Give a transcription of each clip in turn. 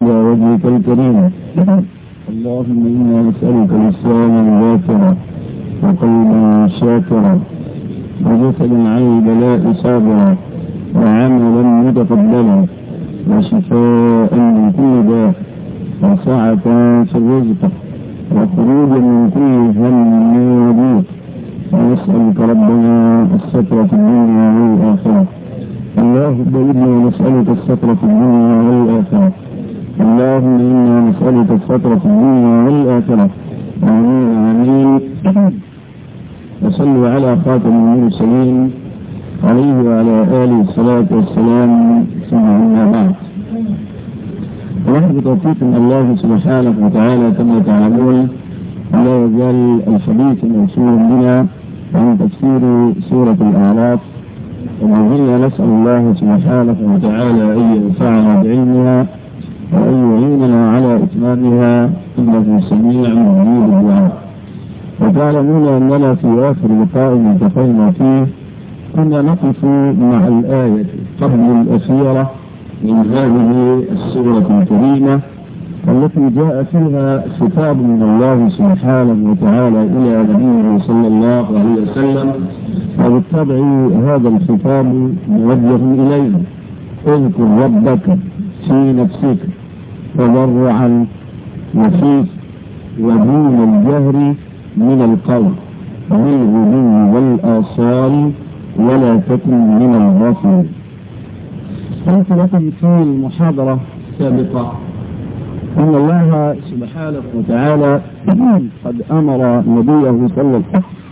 إلى وجهك الكريم اللهم إنا نسألك لسانا ذاكرا وقلبا شاكرا وجسدا على البلاء صابرا وعملا متقبلا وشفاء من كل داء وسعة في الرزق وخروجا من كل هم وضيق ونسألك ربنا الستر في الدنيا والآخرة اللهم إنا نسألك الستر في الدنيا والآخرة اللهم إنا نسألك الستر في الدنيا والآخرة آمين آمين وصلوا على خاتم المرسلين عليه وعلى آله الصلاة والسلام ثم أما بعد ونحن بتوفيق من الله سبحانه وتعالى كما تعلمون لا يزال الحديث موصول بنا عن تفسير سورة الأعراف وما زلنا نسأل الله سبحانه وتعالى أن ينفعنا بعلمها وأن يعيننا على إتمامها إنه سميع مجيب الدعاء وتعلمون أننا في آخر لقاء التقينا فيه كنا نقف مع الآية قبل الأخيرة من هذه السورة الكريمة التي جاء فيها خطاب من الله سبحانه وتعالى إلى نبيه صلى الله عليه وسلم وبالطبع هذا الخطاب موجه إليه اذكر ربك في نفسك تضرعا وفيك ودون الجهر من القول بالغدو والآصال ولا تكن من الغافلين قلت لكم في المحاضرة السابقة أن الله سبحانه وتعالى قد أمر نبيه صلى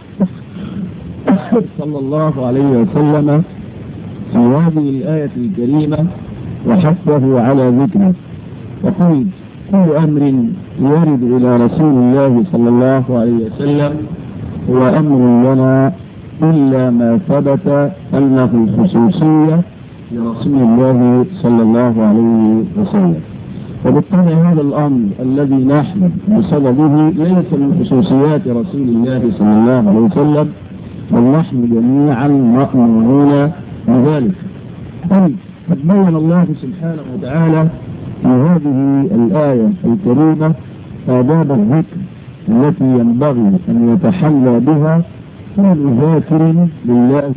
صلى الله عليه وسلم في هذه الآية الكريمة وحثه على ذكره وقيل كل أمر يرد إلى رسول الله صلى الله عليه وسلم هو أمر لنا إلا ما ثبت أنه خصوصية لرسول الله صلى الله عليه وسلم وبالطبع هذا الأمر الذي نحن بصدده ليس من خصوصيات رسول الله صلى الله عليه وسلم بل نحن جميعا مأمورون بذلك طيب قد بين الله سبحانه وتعالى في هذه الآية الكريمة آداب الذكر التي ينبغي أن يتحلى بها كل ذاكر لله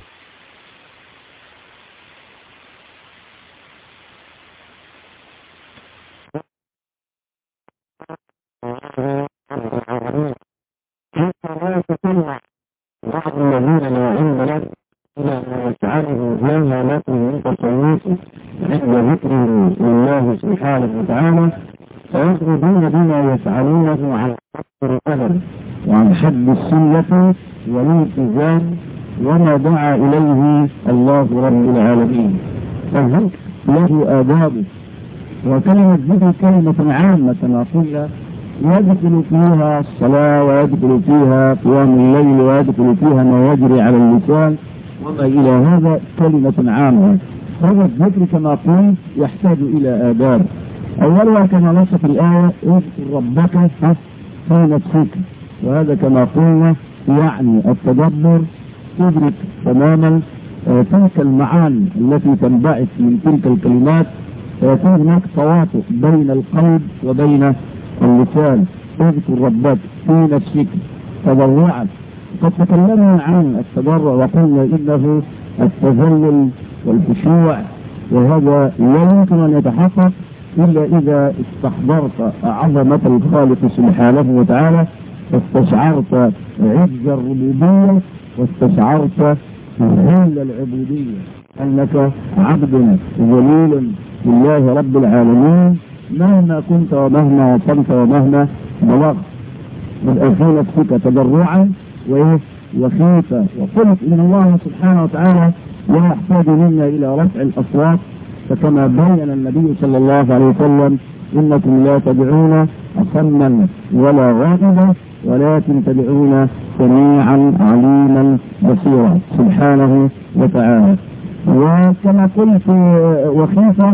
بعض الذين لا علم له إلى ما يفعله لها لكم من تصويت عند ذكره لله سبحانه وتعالى فيخرجون بما يفعلونه عن حد الأدب وعن حد السنة والالتزام وما دعا إليه الله رب العالمين فالذكر له آدابه وكلمة ذكر كلمة عامة كما قلنا يدخل فيها الصلاة ويدخل فيها قيام الليل ويدخل فيها ما يجري على اللسان وما إلى هذا كلمة عامة هذا الذكر كما قلت يحتاج إلى آداب أولها كما نص في الآية اذكر ربك في نفسك وهذا كما قلنا يعني التدبر تدرك تماما تلك المعاني التي تنبعث من تلك الكلمات فيكون هناك تواطؤ بين القلب وبين اللسان اذكر ربك في نفسك تضرعا قد تكلمنا عن التضرع وقلنا انه التذلل والخشوع وهذا لا يمكن ان يتحقق الا اذا استحضرت عظمه الخالق سبحانه وتعالى واستشعرت عز الربوبيه واستشعرت ذل العبوديه انك عبد ذليل لله رب العالمين مهما كنت ومهما وصلت ومهما بلغت من في نفسك تضرعا وايه وخيفة وقلت ان الله سبحانه وتعالى لا يحتاج منا الى رفع الاصوات فكما بين النبي صلى الله عليه وسلم انكم لا تدعون اصما ولا غائبا ولكن تدعون سميعا عليما بصيرا سبحانه وتعالى وكما قلت وخيفة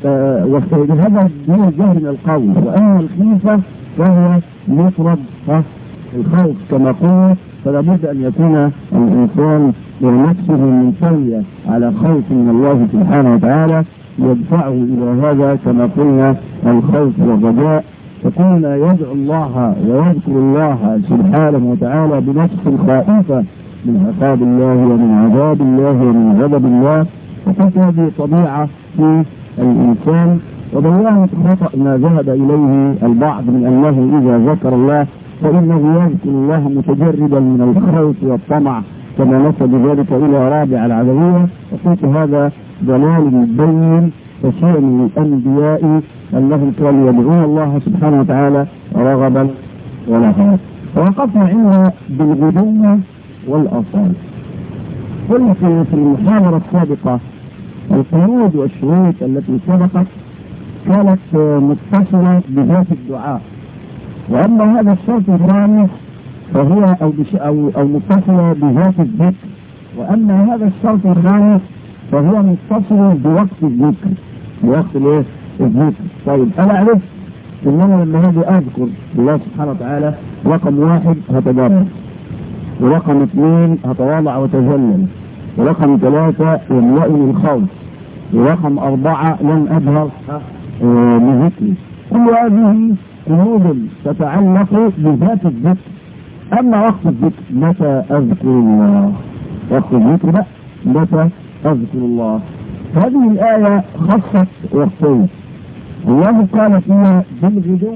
وهذا هو الجهل من القول واما الخيفه فهو مفرد الخوف كما قلنا فلا بد ان يكون الانسان نفسه منطويه على خوف من الله سبحانه وتعالى يدفعه إلى هذا كما قلنا الخوف والرجاء فكنا يدعو الله ويذكر الله سبحانه وتعالى بنفس خائفة من عقاب الله ومن عذاب الله ومن غضب الله وقد هذه طبيعة في الإنسان وبيان خطأ ما ذهب إليه البعض من أنه إذا ذكر الله فإنه يذكر الله متجردا من الخوف والطمع كما نسب ذلك إلى رابع العدوية وقلت هذا ضلال بين وشأن الأنبياء أنهم كانوا يدعون الله سبحانه وتعالى رغبا ورهبا ووقفنا عندنا بالغدو والآصال قلنا في المحاضرة السابقة القيود والشروط التي سبقت كانت متصلة بذات الدعاء وأما هذا الشرط الثاني فهو أو, بش أو, أو متصلة بذات الذكر وأما هذا الشرط الثاني فهو متصل بوقت الذكر بوقت الايه؟ الذكر طيب أنا عرفت إن أنا لما هاجي أذكر الله سبحانه وتعالى رقم واحد هتدرب ورقم اثنين هتواضع وتذلل ورقم ثلاثة يملأني الخوف ورقم أربعة لن أظهر بذكري كل هذه قيود تتعلق بذات الذكر أما وقت الذكر متى أذكر الله وقت الذكر بقى متى أذكر الله هذه الآية خصت وقتين الله قال فيها بالغدو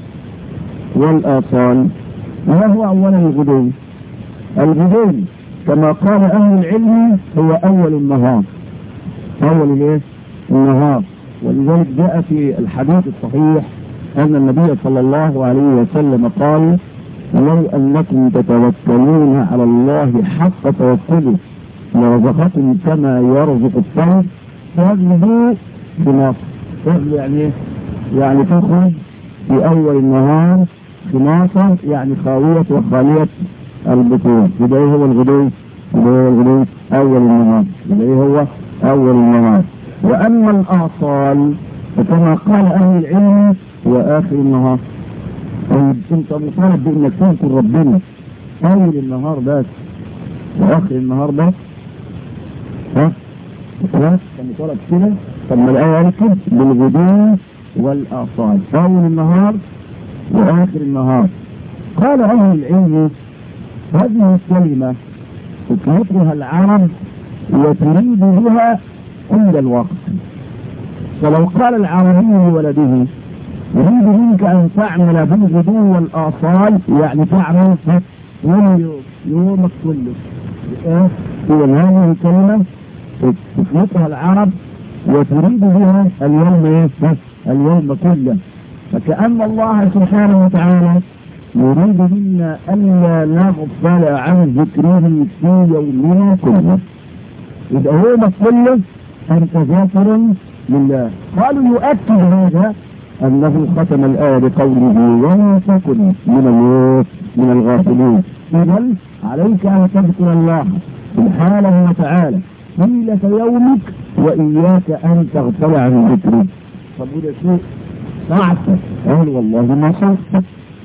والآصال ما هو أولا الغدو الغدو كما قال أهل العلم هو أول النهار أول الايه؟ النهار ولذلك جاء في الحديث الصحيح أن النبي صلى الله عليه وسلم قال لو أنكم تتوكلون على الله حق توكله لرزقكم كما يرزق الطير تغدو بنصر تغدو يعني يعني تخرج في أول النهار خماصة يعني خاوية وخالية البطون يبقى هو الغدو يبقى هو الغدو أول النهار يبقى هو أول النهار وأما الآصال فكما قال أهل العلم هو آخر النهار طيب أنت مطالب بأنك تذكر ربنا أول النهار بس وآخر النهار بس ها؟ خلاص كان مطالب كده طب ما الآية قالت كده بالغدو والآصال أول النهار وآخر النهار قال أهل العلم هذه الكلمة تطلقها العرب وتريد بها عند الوقت فلو قال العربي لولده يريد منك ان تعمل بالغدو والاصال يعني تعمل يوم يومك كله ايه هو هذه الكلمه تطلقها العرب وتريد بها اليوم ايه اليوم كله فكأن الله سبحانه وتعالى يريد منا ألا نغفل عن ذكره في يومنا كله يبقى يومك كله أنت ذاكر لله قالوا يؤكد هذا أنه ختم الآية بقوله ولا تكن من من الغافلين إذا عليك أن تذكر الله سبحانه وتعالى طيلة يومك وإياك أن تغفل عن ذكره طب وده شيء صعب قال والله ما صعب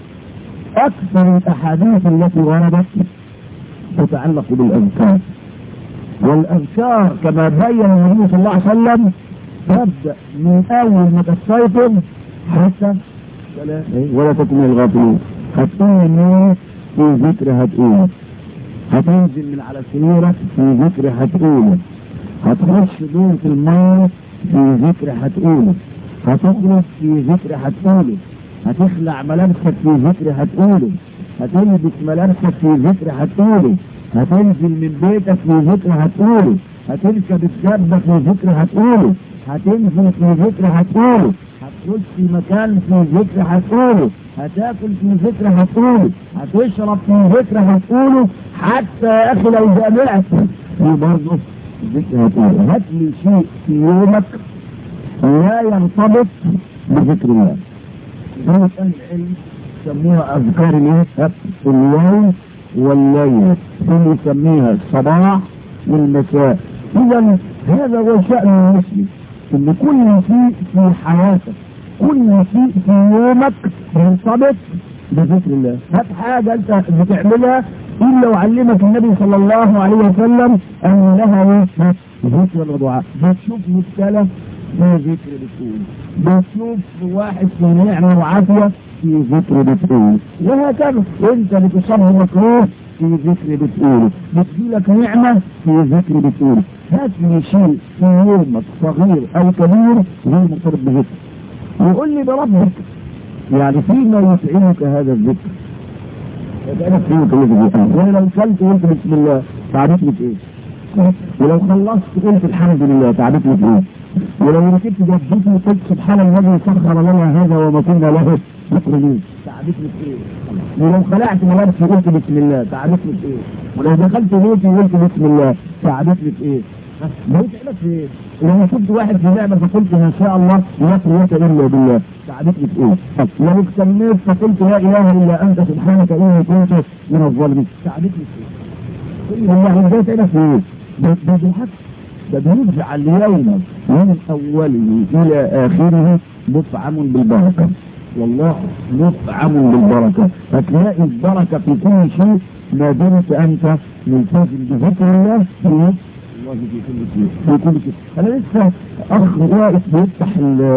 أكثر الأحاديث التي وردت تتعلق بالأذكار والأذكار كما بين النبي صلى الله عليه وسلم تبدأ من أول ما تستيقظ حتى ولا تكن من الغافلين هتقول النور في ذكر هتقول هتنزل من على سريرك في ذكر هتقول هتخش دور في الماء في ذكر هتقول هتخرج في ذكر هتقول هتخلع ملابسك في ذكر هتقوله هتلبس ملابسك في ذكر هتقوله هتنزل من بيتك في ذكر هتقوله هتركب الدابة في ذكر هتقوله هتنزل في ذكر هتقوله هتخش في مكان في ذكر هتقوله هتاكل في ذكر هتقوله هتشرب في ذكر هتقوله حتى يا اخي لو جامعت في برضه ذكر هتقوله هات لي شيء في يومك لا يرتبط بذكر الله هذا العلم يسموها اذكار الايه؟ اليوم والليل ثم يسميها الصباح والمساء اذا هذا هو شأن المسلم ان كل شيء في حياتك كل شيء في يومك يرتبط بذكر الله هات حاجة انت بتعملها الا وعلمك النبي صلى الله عليه وسلم ان لها ايه ذكر ودعاء بتشوف مشكلة في ذكر بتقول بتشوف واحد في نعمة وعافية في ذكر بتقول وهكذا وانت بتصاب مكروه في ذكر بتقول بتجيلك نعمة في ذكر بتقول هات لي شيء في يومك صغير او كبير غير مرتبط بذكر وقول لي بربك يعني فيما يطعمك هذا الذكر يبقى فيه كل وانا لو كلت قلت بسم الله تعرف لك ايه ولو خلصت قلت الحمد لله تعرف لك ايه ولو ركبت جدتي وقلت سبحان الذي سخر لنا هذا وما كنا له مقرنين تعرف لك ايه ولو خلعت ملابسي قلت بسم الله تعرف لك ايه ولو دخلت بيتي وقلت بسم الله تعرف لك ايه بقيت لك في ايه لما شفت واحد في لعبه فقلت ما شاء الله لا قوه الا بالله تعرف لك ايه لو اكتملت فقلت لا اله الا انت سبحانك اني كنت من الظالمين تعرف لك ايه والله ازاي تعرف في ايه ده بالعكس ده بيرجع اليوم من اوله الى اخره مطعم بالبركه والله مطعم بالبركه هتلاقي البركه في كل شيء ما دمت انت ملتزم بذكر الله في الله في كل شيء في كل شيء انا لسه اخ واقف بيفتح ال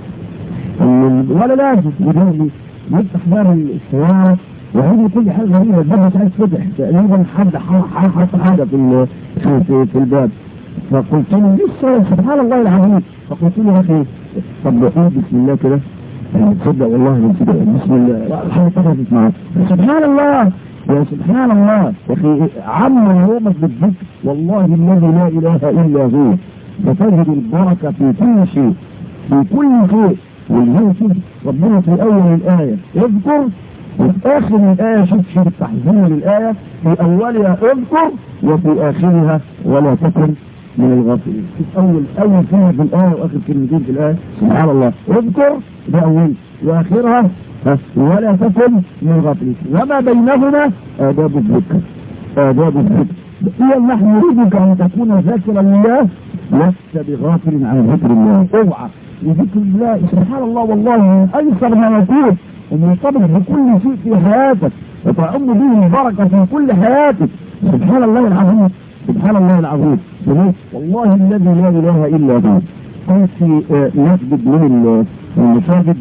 ولا لازم يقول يفتح باب السياره وهذه كل حاجه غريبه الباب مش عايز يفتح تقريبا حد حط حاجه في في, في, في الباب فقلت له لسه سبحان الله العظيم فقلت له يا اخي طب قول بسم الله كده تصدق والله بسم الله الحمد لله معاك سبحان الله يا سبحان الله يا اخي عم يومك بالذكر والله الذي لا اله الا هو فتجد البركه في كل شيء في كل شيء والهي ربنا في اول الايه اذكر وفي اخر الايه شوف شوف تحذير الايه في اولها اذكر وفي اخرها ولا تكن من الغافلين شوف اول اول كلمه في الايه واخر كلمتين في الايه سبحان الله اذكر ده اول واخرها ولا تكن من الغافلين وما بينهما آداب الذكر آداب الذكر هي نحن نريدك أن تكون ذاكرا لله لست بغافل عن ذكر الله اوعى لذكر الله سبحان الله والله من أيسر ما يكون ومرتبط بكل شيء في حياتك وتعم به البركة في كل حياتك سبحان الله العظيم سبحان الله العظيم والله الذي لا إله إلا هو كنت في مسجد من المساجد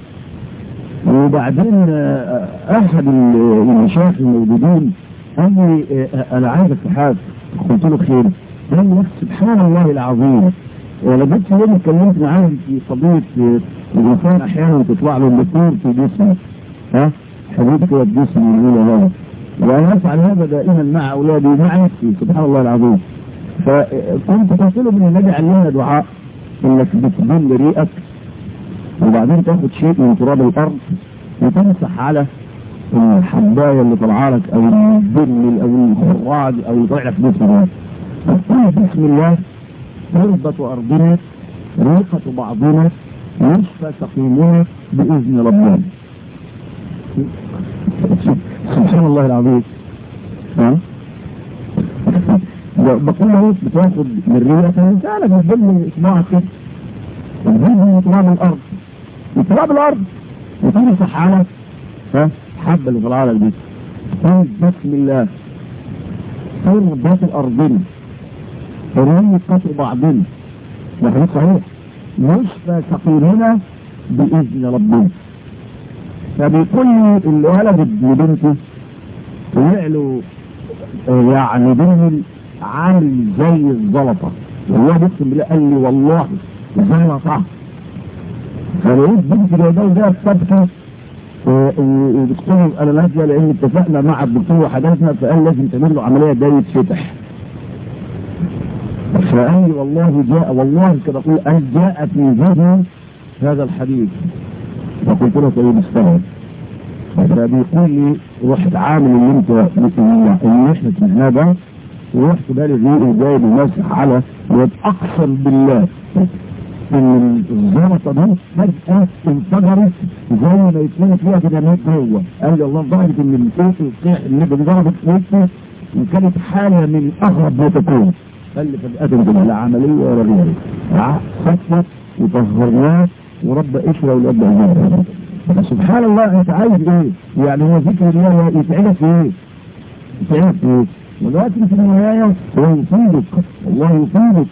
وبعدين احد المشايخ الموجودين قال لي انا عايزك في حاجه قلت له خير قال لي سبحان الله العظيم انا جيت يوم اتكلمت معاه في قضيه الانسان احيانا تطلع له الدكتور في جسمه ها حبيب كده الجسم يقول هذا وانا افعل هذا دائما مع اولادي ومع نفسي سبحان الله العظيم فكنت قلت له ان النبي علمنا دعاء انك بتبل ريقك وبعدين تاخد شيء من تراب الارض وتمسح على الحبايه اللي طالعه لك او البن او الخراج او اللي طالع في جسمك تقول بسم الله تربة ارضنا ريقة بعضنا يشفى سقيمنا باذن ربنا سبحان الله العظيم ها بقول له بتاخد من ريقة فعلا بتبل اسمعك كده بتبل من تراب الارض تراب الارض وتمسح على ها حبة اللي طلع لك دي قول بسم الله تربة الارضين رمي قطر بعضنا ده حديث صحيح يشفى سقيمنا باذن ربنا فبيقول لي الولد لبنتي طلع له يعني بني عامل زي الزلطه والله اقسم بالله قال لي والله زلطه فلقيت بنتي جايباه ده الصبح والدكتور انا نازله لان اتفقنا مع الدكتور وحدثنا فقال لازم تعمل له عمليه ده يتفتح فقال لي والله جاء والله كده اقول قال جاء في ذهني هذا الحديث فقلت له طيب استوعب فبيقول لي رحت عامل اللي انت اللي احنا سمعناه ده ورحت بالي الريق وجايب وماسح على واتقسم بالله ان الزلطه دي فجاه انفجرت زي ما يكون فيها ديناميت جوه قال لي الله ضربت ان الصوت القيح اللي ضربت في وشي وكانت حاله من اغرب ما تكون قال لي فجاه كده لا عمليه ولا غيره خفت وطهرناه ورب قشره ولاد سبحان الله انت عايز ايه؟ يعني هو ذكر الله يتعبك في ايه؟ يتعبك في ايه؟ ولكن في النهايه هو يفيدك والله يفيدك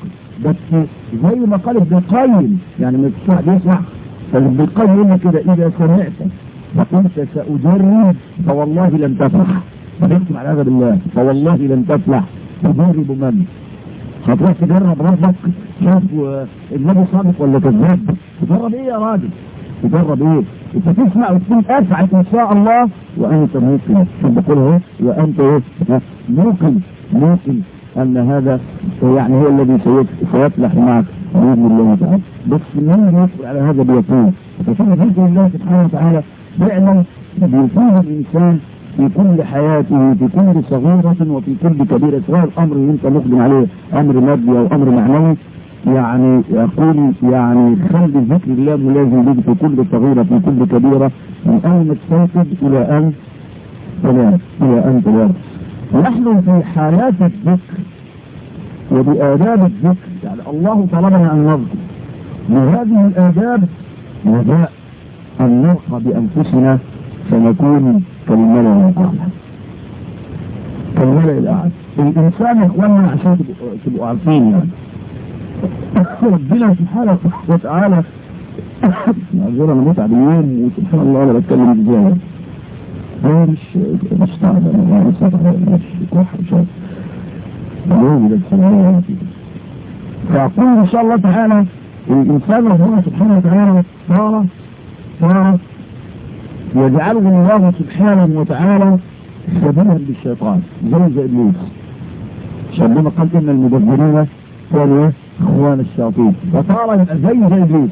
بس زي ما قال ابن القيم يعني ما تسمع بيسمع فابن القيم يقول لك كده اذا سمعت وقلت ساجرب فوالله لن تفلح فنكتب على هذا بالله فوالله لن تفلح تجرب من هتروح تجرب ربك شوف النبي صادق ولا كذاب تجرب ايه يا راجل تجرب ايه انت تسمع وتكون اسعد ان شاء الله وانت موقن شوف بقول اهو وانت ايه موقن موقن ان هذا يعني هو الذي سيفلح معك باذن الله تعالى بس من يصبر على هذا بيقين فشوف باذن الله سبحانه وتعالى فعلا بيكون الانسان في كل حياته في كل صغيرة وفي كل كبيرة سواء الأمر اللي أنت مقدم عليه أمر مادي أو أمر معنوي يعني يقول يعني خلي ذكر الله ملازم بك في كل صغيرة في كل كبيرة من أول ما تستيقظ إلى أن تنام إلى أن تنام نحن في حالات الذكر وبآداب الذكر يعني الله طلبنا أن نذكر بهذه الآداب وجاء أن نرقى بأنفسنا فنكون كالملأ الأعلى كالملأ الأعلى الإنسان يا إخواننا عشان تبقوا عارفين يعني ربنا سبحانه وتعالى معذرة أنا متعب اليوم وسبحان الله أنا بتكلم إزاي هو مش مش تعب أنا مش تعب مش كح مش اليوم ده سبحان فأقول إن شاء الله تعالى الإنسان ربنا سبحانه وتعالى صار صار يجعله الله سبحانه وتعالى سبيلا للشيطان زي زي ابليس ربنا قال ان المدبرين كانوا اخوان الشياطين فصار يبقى زي زي ابليس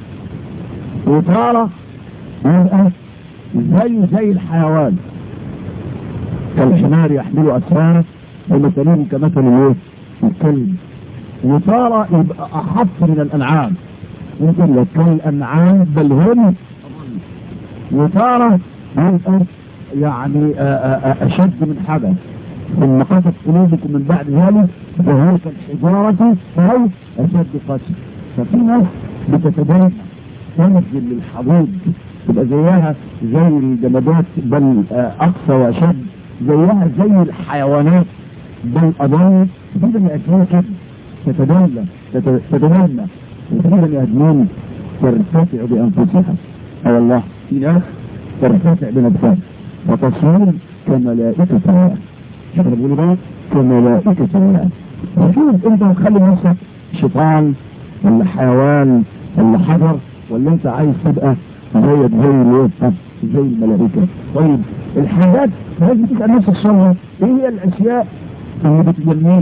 وصار يبقى زي زي الحيوان كالحمار يحمل اسفاره ومثلهم كمثل الايه؟ الكلب وصار يبقى اخف من الانعام يقول لك كالانعام بل هم وصار يبقى يعني أشد من حدث ثم قست قلوبكم من بعد ذلك وهي كالحجارة أو أشد قسوة ففي ناس بتتبين تنزل للحضيض تبقى زيها زي الجمادات بل أقصى وأشد زيها زي الحيوانات بل أضل كده من أجمال كده تتدلى تتدلى وكده من أجمال ترتفع بأنفسها أو الله في ناس ترتفع بنفسها وتصير كملائكة الله شوف انا بقول بقى كملائكة الله شوف انت هتخلي نفسك شيطان ولا حيوان ولا حجر ولا انت عايز تبقى زيك زي الايه زي الملائكة طيب الحاجات لازم تسأل نفسك سؤال ايه هي الاشياء اللي بتجنيك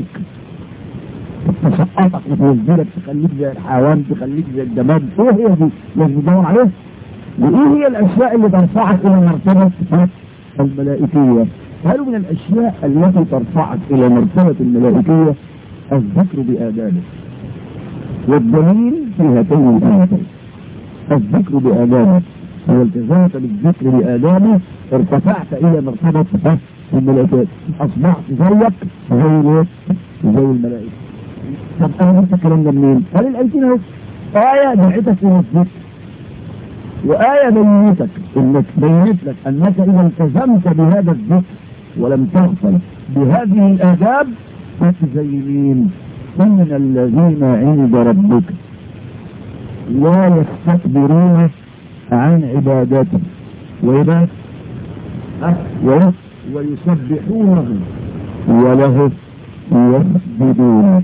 تسقطك وتنزلك تخليك زي الحيوان تخليك زي الجماد ايه هي دي لازم تدور عليها وايه هي الاشياء اللي ترفعك الى مرتبة الملائكية هل من الاشياء التي ترفعك الى مرتبة الملائكية الذكر بآدابه والدليل في هاتين الآيتين الذكر بآدابه لو التزمت بالذكر بآدابه ارتفعت إلى مرتبة الملائكة أصبحت زيك زي زي الملائكة طب أنا قلت الكلام ده منين؟ قال الآيتين أهو آية دعيتك إلى الذكر وآية بينتك إنك بينت لك أنك إذا التزمت بهذا الذكر ولم تغفل بهذه الآداب كنت زي مين؟ من الذين عند ربك لا يستكبرون عن عبادته وإذا ويسبحونه وله يسجدون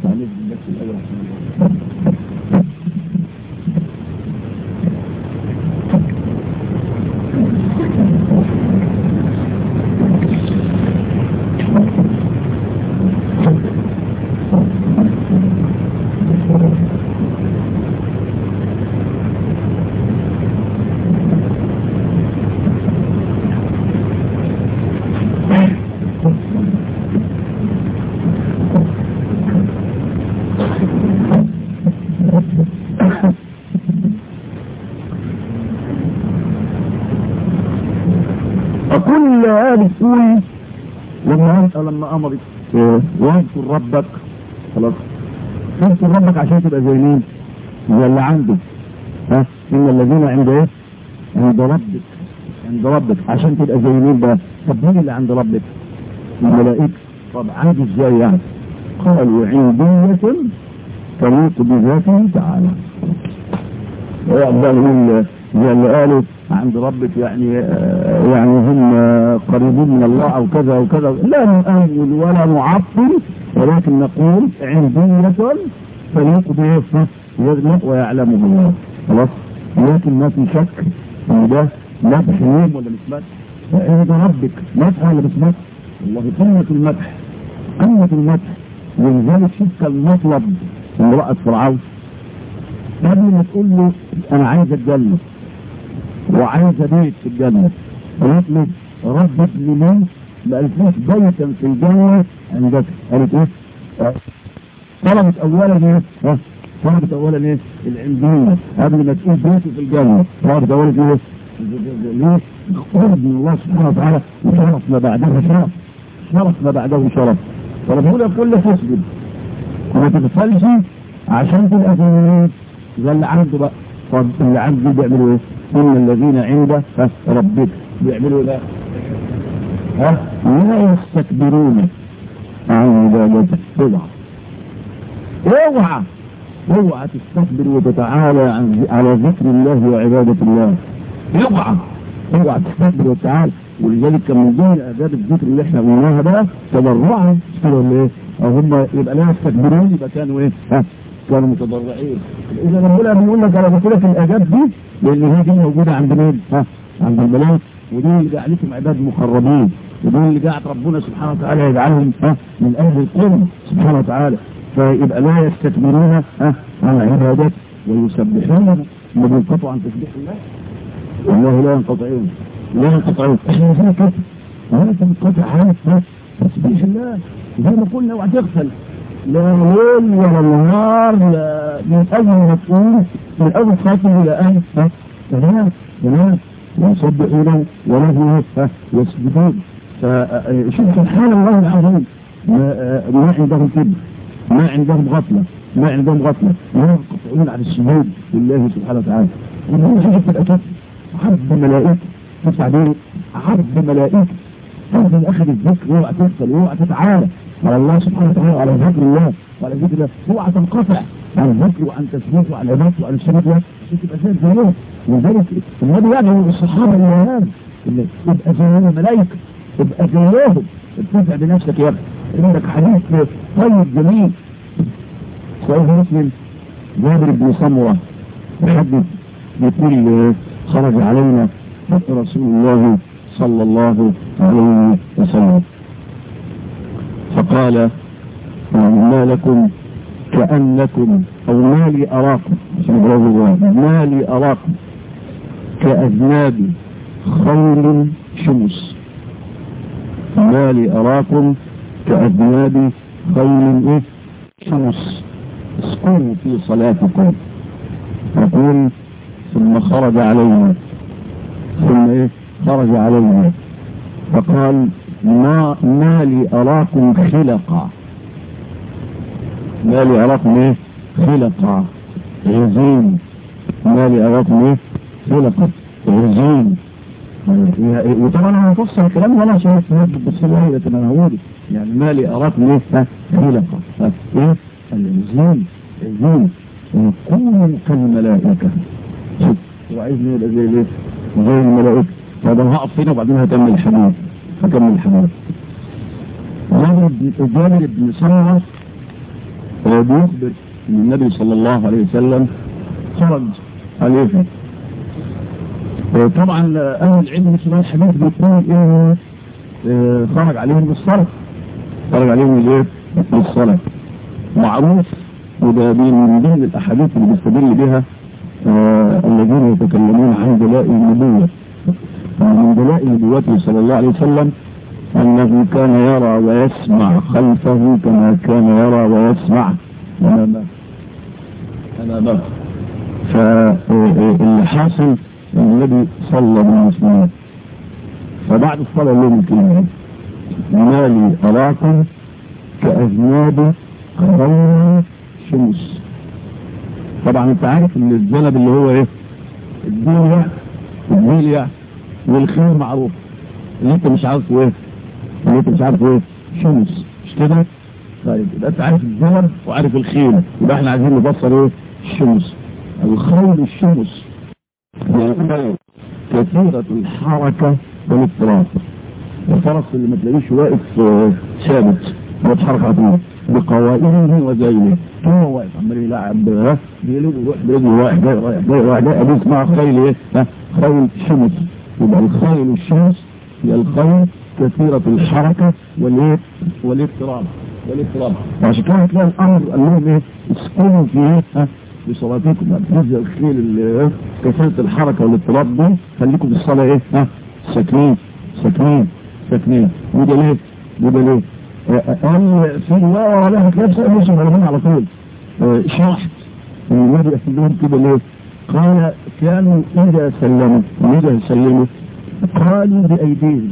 كل هذه تقول لما انت لما امرك واذكر ربك خلاص اذكر ربك عشان تبقى زي مين؟ زي اللي عندك ها ان الذين عند ايه؟ عند ربك عند ربك عشان تبقى زي مين بقى؟ طب مين اللي عند ربك؟ الملائكه طب عندي ازاي يعني؟ قالوا عندية تليق بذاته تعالى ويقبل من زي اللي قالوا عند ربك يعني آه يعني هم قريبين من الله او كذا او كذا لا نؤول ولا نعطل ولكن نقول عندية تليق به ويعلمه الله خلاص لكن ما في شك ان ده مدح مين ولا مش مدح عند ربك مدح ولا مش مدح والله قمة المدح قمة المدح ولذلك شفت المطلب امرأة فرعون قبل ما تقول له انا عايز الجنة وعايز بيت في الجنة قالت له رب ابن لي ما قالتليش بيتا في الجنة عندك قالت ايه؟ طلبت اولا ايه؟ ها؟ طلبت اولا ايه؟ العلمية قبل ما تقول بيته في الجنة طلبت اولا ايه؟ ليه؟ قرب من الله سبحانه وتعالى وشرف ما بعده شرف شرف ما بعده شرف فربنا يقول لك اسجد وما تغفلش عشان تبقى في زي اللي عنده بقى طب اللي عنده بيعملوا ايه؟ ان الذين عنده ربك بيعملوا ايه بقى؟ ها؟ لا يستكبرون عن عبادته اوعى اوعى اوعى تستكبر وتتعالى عن على ذكر الله وعبادة الله اوعى اوعى تستكبر وتعالى ولذلك كان من ضمن اداب الذكر اللي احنا قلناها بقى تضرعا ولا ايه؟ او هم يبقى لا يستكبرون يبقى كانوا ايه؟ ها؟ كانوا متضرعين اذا ربنا بيقول لك انا قلت لك الاداب دي لان هي دي موجوده عند مين؟ ها؟ عند الملاك ودي اللي جعلتهم عباد مقربين ودي اللي جعلت ربنا سبحانه وتعالى يجعلهم ها من اهل القرب سبحانه وتعالى فيبقى لا يستكبرون ها عن عبادته ويسبحون ما بينقطعوا عن تسبيح الله والله لا ينقطعون لا ينقطعون احنا زي كده ولا تنقطع عن تسبيح الله زي ما قلنا اوعى تغفل لا ليل ولا نهار لا من اول ما تقوم من اول خاتم الى ان تمام تمام ويسبحون وله يسجدون فشوف سبحان الله العظيم ما عندهم كبر ما عندهم غفلة ما عندهم غفلة ما ينقطعون عن السجود لله سبحانه وتعالى وهو حاجة الأساس عبد ملائكة تسعى بيه عبد ملائكة هذا أخذ الذكر اوعى تغفل اوعى تتعالى على الله سبحانه وتعالى وعلى ذكر الله وعلى ذكر الله اوعى تنقطع عن الذكر وعن تسبيح وعن العبادة وعن الشرك عشان تبقى زي الجنود ولذلك النبي يعني الصحابة اللي هذا اللي تبقى زي الملائكة تبقى زيهم ارتفع بنفسك يا اخي عندك حديث طيب جميل صحيح مسلم جابر بن سمرة يحدث يقول خرج علينا رسول الله صلى الله عليه وسلم فقال ما لكم كأنكم أو ما لي أراكم ما لي أراكم كأذناب خيل شمس ما لي أراكم كأذناب خيل إيه شمس اسكنوا في صلاتكم يقول ثم خرج علينا ثم إيه خرج علينا فقال ما ما لي أراكم خلقا ما لي أراكم إيه خلقا عزين ما لي أراكم إيه خلقا عزين وطبعا انا هفصل الكلام ولا عشان تنجد بالصلاة لكن انا هقول يعني ما لي اراكم ايه خلقا ايه العزين عزين كونوا كالملائكة شوف وعايزني يبقى زي ليه زي الملائكة طب انا هقف هنا وبعدين هكمل الحديث هكمل الحديث جابر بن سمرة بيخبر ان النبي صلى الله عليه وسلم خرج عليه طبعا اهل العلم في الحديث بيقول انه خرج عليهم بالصلاة خرج عليهم الايه بالصلاة معروف وده من ضمن الاحاديث اللي بيستدل بها الذين يتكلمون عن دلائل النبوة من دلائل نبوته صلى الله عليه وسلم أنه كان يرى ويسمع خلفه كما كان يرى ويسمع أمامه أمامه فاللي حاصل النبي صلى بالمسلمين فبعد الصلاة لهم الكلمة ما لي أراكم كأذناب غير شمس طبعا انت عارف ان الذنب اللي هو ايه الدنيا والميليا والخير معروف اللي انت مش عارفه ايه اللي انت مش عارفه ايه شمس مش كده طيب يبقى انت عارف الزمن وعارف الخيل يبقى احنا عايزين نفسر ايه الشمس الخيل الشمس يعني كثيرة الحركة والاضطراب الفرس اللي ما تلاقيش واقف آه، ثابت بيتحرك على طول بقوائمه وزينه هو واقف عمال يلعب ها بيقلب يروح برجله رايح جاي رايح جاي رايح جاي ادي اسمها خيل ايه؟ ها خيل شمس يبقى الخيل الشمس هي الخيل كثيرة الحركة والايه؟ والاضطراب والاضطراب وعشان كده هتلاقي الامر قال لهم ايه؟ اسكنوا في ايه؟ ها في صلاتكم تنزل الخيل اللي كثيرة الحركة والاضطراب دي خليكم في الصلاة ايه؟ ها ساكنين ساكنين ساكنين وده ليه؟ وده ليه؟ قال في رواية ورا هتلاقي في سؤال مسلم على على طول آه، شرحت النبي قال لهم كده ليه؟ قال كانوا إذا سلموا وإذا يسلموا قالوا بأيديهم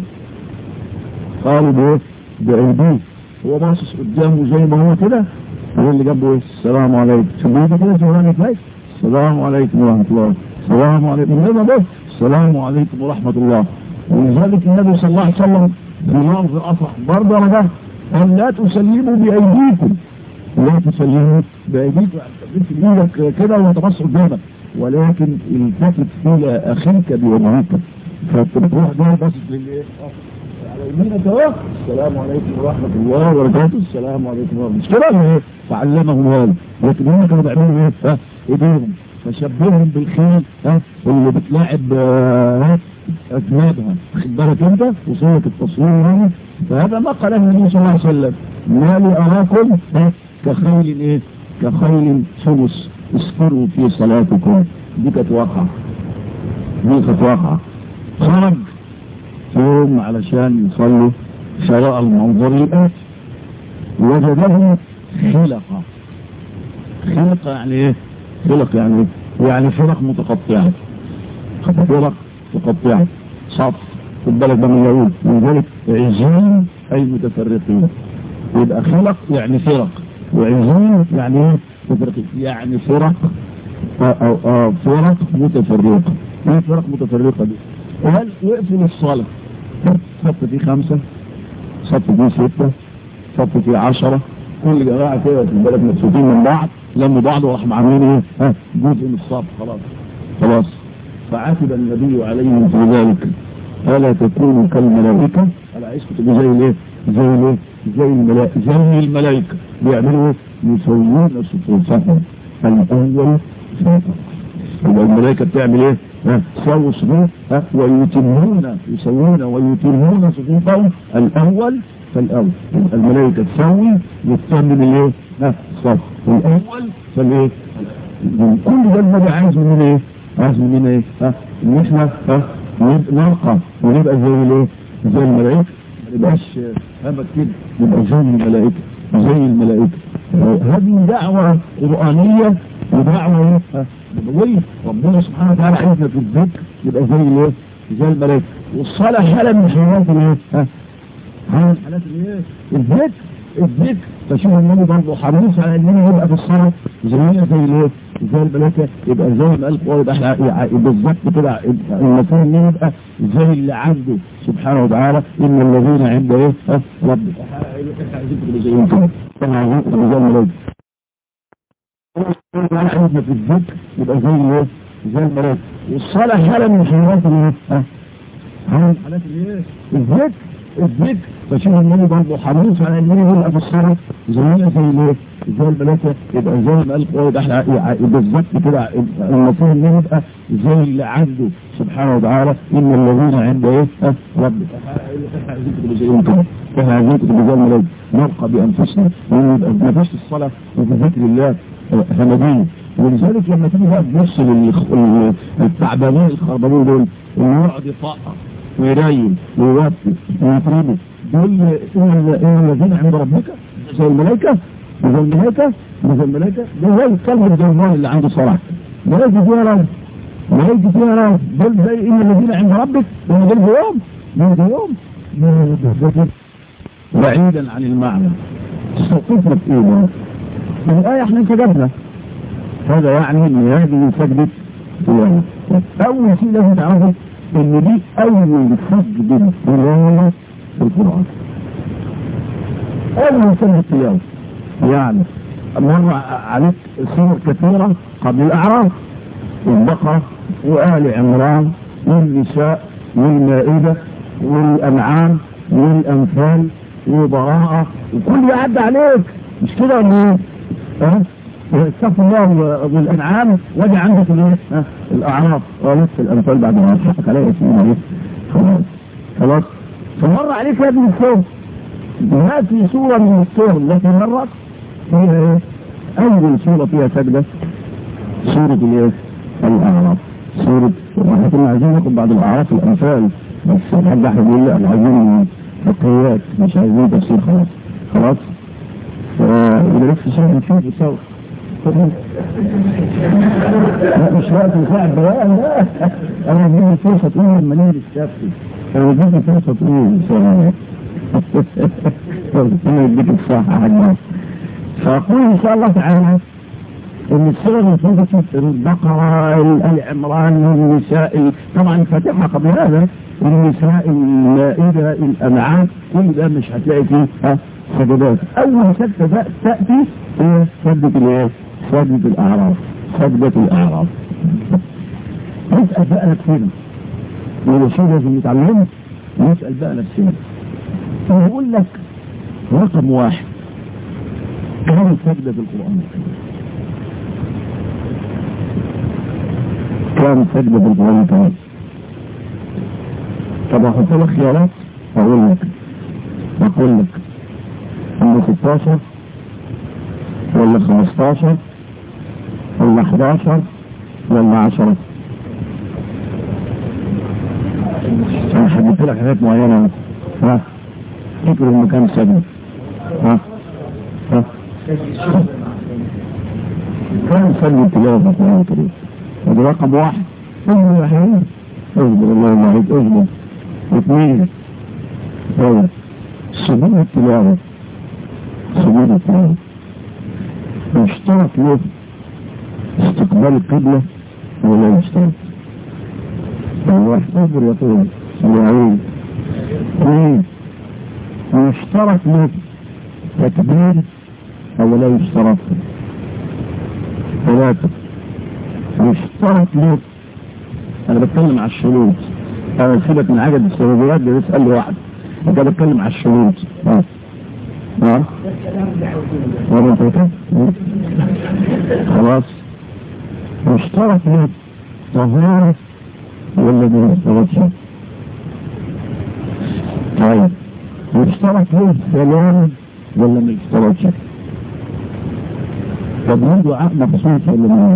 قالوا بإيه؟ بأيديهم هو باصص قدامه زي ما هو كده هو اللي جنبه ايه؟ السلام عليكم شوفوا كده سبحان الله السلام عليكم ورحمة الله السلام عليكم من هنا بس السلام عليكم ورحمة الله ولذلك النبي صلى الله عليه وسلم في لفظ أصح برضه أنا ده قال لا تسلموا بأيديكم لا تسلموا بأيديكم يعني تبص بإيدك كده وتبص قدامك ولكن التفت إلى أخيك بوجهك فتروح ده باصص للإيه؟ على يمينك اهو السلام عليكم ورحمة الله وبركاته السلام عليكم ورحمة الله مش كده ولا ايه؟ فعلمهم هذا لكن هم كانوا بيعملوا ايه؟ ها ايديهم فشبههم بالخيل ها اللي بتلاعب آه، أذنابها خد بالك أنت وصلت التصوير هنا فهذا ما قاله النبي صلى الله عليه وسلم ما لي أراكم ها، كخيل إيه كخيل شمس اسكروا في صلاتكم دي كانت واقعة دي كانت واقعة خرج يوم علشان يصلي شراء المنظر الآتي وجده خلقة خلقة يعني ايه خلق يعني ايه يعني فرق متقطعة فرق متقطعة صف خد بالك ده من اليهود ولذلك عزين اي متفرقين يبقى خلق يعني فرق وعزين يعني ايه متفرقين يعني فرق أو أو أو فرق متفرقة ايه فرق متفرقة دي وهل يقفل الصلاة صف فيه خمسة صف فيه ستة صف فيه عشرة كل جماعة كده في البلد مبسوطين من بعض لموا بعض وراح عاملين ايه ها جزء من الصف خلاص خلاص فعاتب النبي عليهم في ذلك ألا تكونوا كالملائكة ألا عايزكم تبقوا زي الايه زي الايه زي الملائكة زي الملائكة بيعملوا ايه يسوون صفوفهم الأول فوق يبقى الملائكة بتعمل ايه ها سووا صفوف ها ويتمون يسوون ويتمون صفوفهم الأول فالأول يبقى الملائكة تسوي وتتمم الايه ها الصف الأول فالايه من كل ده النبي عايز مننا ايه عايز مننا ايه ها ان احنا ها نب- نرقى ونبقى زي الايه زي الملائكة ما نبقاش همك كده نبقى زي الملائكة زي الملائكة آه، هذه دعوة قرآنية ودعوة ايه ها نبوية ربنا سبحانه وتعالى عايزنا في الذكر يبقى زي الايه زي الملائكة والصلاة حالة من حالات الايه ها حالة من حالات الايه الذكر الذكر فشوف النبي برضه حريص على اننا يبقى في الصلاة زينا زي الايه زي الملائكة يبقى زي ما قال قول يبقى احنا يعني بالظبط كده المفروض ان يبقى زي اللي عنده سبحانه وتعالى ان الذين عند ايه ها ربك احنا عايزين تبقوا زيهم كده احنا عايزين تبقوا زي الملائكة عندنا في الذكر يبقى زي الايه زي الملائكة والصلاة حالة من حالات الايه ها حالة من حالات الايه الذكر الذكر فشوف النبي برضه حريص على اننا يبقى في الصلاة زينا زي الايه زي الملائكة يبقى زي ما قال قول يبقى احنا يعني بالظبط كده المفروض ان يبقى زي اللي عنده سبحانه وتعالى ان الذين عند ايه ها ربك احنا عايزين تبقوا زيهم كده احنا عايزين تبقوا زي الملائكة نرقى بانفسنا ونبقى ما فيش الصلاة وفي ذكر الله همجية ولذلك لما تيجي بقى تبص لل- التعبانين الخربانين دول اللي يقعد يطقر ويريل ويوفي ويفرمه دول إن إن الذين عند ربك زي الملائكة زي الملائكة زي الملائكة ده هو الكلمة زي الله اللي عنده صلاة ملائكة فيها رب ملائكة فيها رب دول زي إن الذين عند ربك هم دول يوم من يوم بعيدا عن المعنى تستوقفنا في ايه الآية احنا كتبنا هذا يعني ان هذه سجدة تلاوة أول شيء لازم تعرفه ان دي أول سجدة تلاوة في القرآن أول سجدة تلاوة يعني مر عليك صور كثيرة قبل الأعراف البقرة وآل عمران والنساء والمائدة والأنعام والأنفال وبراءة وكل ده عدى عليك مش كده ولا ايه؟ ها؟ استغفر الله بالانعام واجي عندك الايه؟ ها؟ الاعراف ولسه الانفال بعد ما حقك عليها اسمها ايه؟ خلاص خلاص فمر عليك يا ابن الصور ما في صورة من الصور التي مرت فيها ايه؟ أول صورة فيها سجدة سورة الايه؟ الأعراف سورة واحنا كنا عايزين ناخد بعض الأعراف الأمثال بس الحاج أحمد يقول لا عايزين فقهيات مش عايزين تفسير خلاص خلاص وده لسه شيء نشوف سوا لا مش وقت مساعد بيان لا انا بدي فرصه طويله لما نيجي الشافعي انا بدي فرصه طويله انا بديك الصحه يا حاج فاقول ان شاء الله تعالى ان الصور المفروض البقره ال عمران النساء طبعا الفاتحه قبل هذا النساء المائده الانعام كل ده مش هتلاقي فيه ها سجدات اول سجده تاتي هي سجده الايه؟ سجده الاعراف سجده الاعراف نسال بقى نفسنا وده شيء لازم نتعلمه نسال بقى نفسنا فيقول لك رقم واحد كم سجدة في القرآن كم سجدة في القرآن الكريم طب احط لك خيارات اقول لك اقول لك هم 16 ولا 15 ولا 11 ولا 10 انا حددت لك حاجات معينة ها فكر المكان سجن ها ها كم سجن التلاوة في القرآن الكريم هذا رقم واحد اصبر يا حبيبي اصبر الله معك اصبر اثنين ثلاثة سجود التلاوة سجود التلاوة يشترط له استقبال القبلة ولا يشترط الواحد اصبر يا طول يعين اثنين يشترط له تكبير او لا يشترط ثلاثة يشترط له انا بتكلم على الشروط انا سيبك من عدد السببيات ده اسال لي واحد انا بتكلم على الشروط اه اه ولا انت خلاص يشترط له طهارة ولا ما يشترطش طيب يشترط له السلام ولا ما يشترطش طب من دعاء مخصوص ولا ما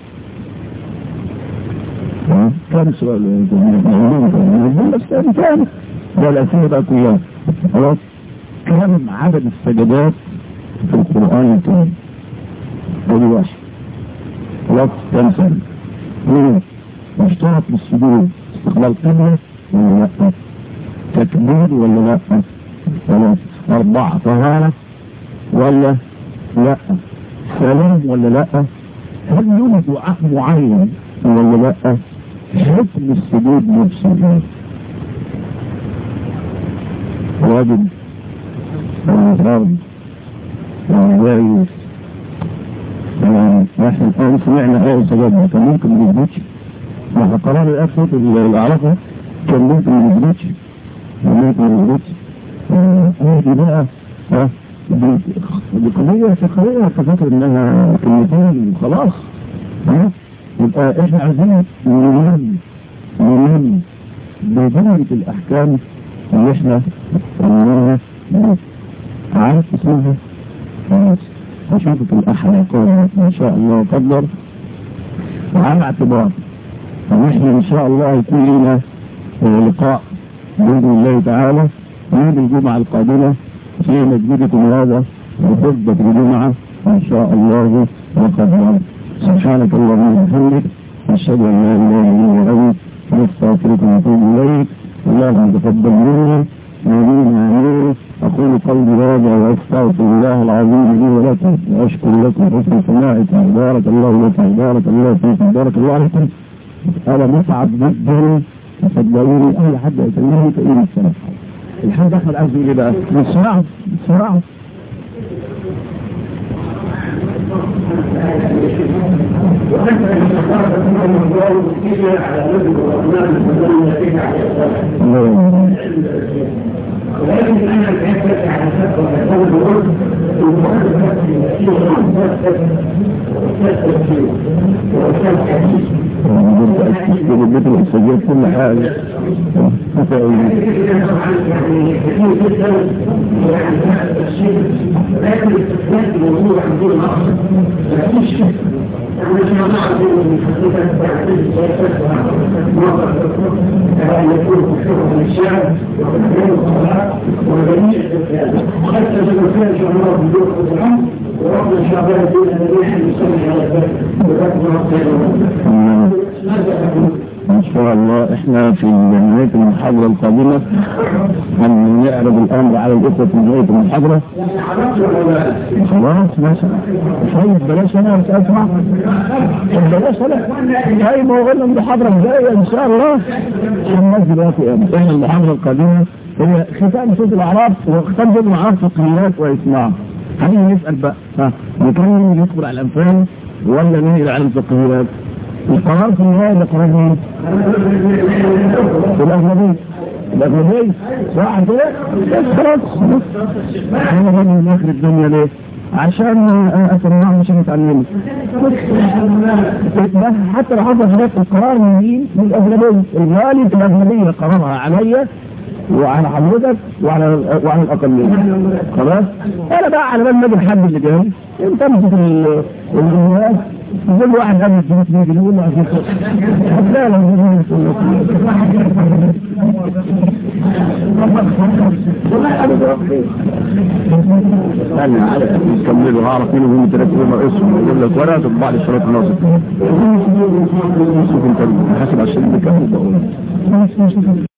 كم سؤال بس كان كان ده الأسئلة بقى كلها خلاص كم عدد السجدات في القرآن الكريم ادي واحد خلاص كم سنة اثنين يشترط بالسجود استقبال قبلة ولا لا تكبير ولا لا ثلاثة أربعة طهارة ولا لا سلام ولا لا هل يوجد دعاء معين ولا لا حكم السجود نفسه واجب فرض وجائز احنا الان سمعنا ايه سجدنا كان ممكن ما يثبتش مع قرار الاسود اللي اعرفه كان ممكن ما يثبتش كان ممكن ما يثبتش هذه بقى دي قضية فقهية ففكر انها كلمتين وخلاص ها يبقى احنا عايزين نلم نلم بدرجة الاحكام اللي احنا قلناها عارف اسمها خلاص اشوفك الاحلى ان شاء الله قدر وعلى اعتبار ان احنا ان شاء الله يكون لنا لقاء باذن الله تعالى يوم الجمعة القادمة في مسجدكم هذا وخطبة الجمعة ان شاء الله وقدر سبحانك اللهم وبحمدك أشهد أن لا إله إلا أنت نستغفرك ونتوب إليك اللهم تقبل منا آمين آمين أقول قولي هذا وأستغفر الله العظيم لي ولكم وأشكر لكم حسن سماعكم بارك الله لكم بارك الله فيكم بارك الله عليكم أنا متعب جدا صدقوني أي حد يكلمني تقول السلام الحمد أحمد عايز يقول إيه بقى؟ بسرعة بسرعة ولكن انا بحب على فتره اول بقول البيت الحسابيات كل حاجة لكن الاستثناء الموضوع عن دون مصر مفيش احنا مش هنعرف من أن يكون خشوع من الشعب وتحرير الصلاة وجميع حتى لو كان شاء الله بدون خضران ورب الشعبان دون الذي يسمي على ذلك ان شاء الله احنا في نهاية المحاضرة القادمة هنعرض الامر على الاخوة في نهاية المحاضرة خلاص ماشي طيب بلاش انا مش اسمع بلاش انا طيب هو قلنا المحاضرة الجاية ان شاء الله الناس دلوقتي احنا المحاضرة القادمة هي ختام صوت الاعراب وختام صوت الاعراب تقنيات واسماع خلينا نسأل بقى ها نكمل ندخل على الامثال ولا ننقل على الفقهيات القرار في النهاية اللي قرار مين؟ الأغلبية الأغلبية صح كده؟ بس خلاص أنا بني من آخر الدنيا ليه؟ عشان أسمعه مش متعلمه حتى لو حصل حاجات القرار من مين؟ من الأغلبية الغالب الأغلبية قرارها عليا وعلى حضرتك وعلى وعلى الأقلية خلاص أنا بقى على بال ما الحد اللي جاي انت امسك الجهاز كل واحد قبل الجهاز يجي يقول له عشان لا لا انا نكملوا هعرف مين هم ثلاثة يوم اسمه يقول لك ورقة تطبع لي الشراط الناصر شوف انت حاسب على الشريط بكام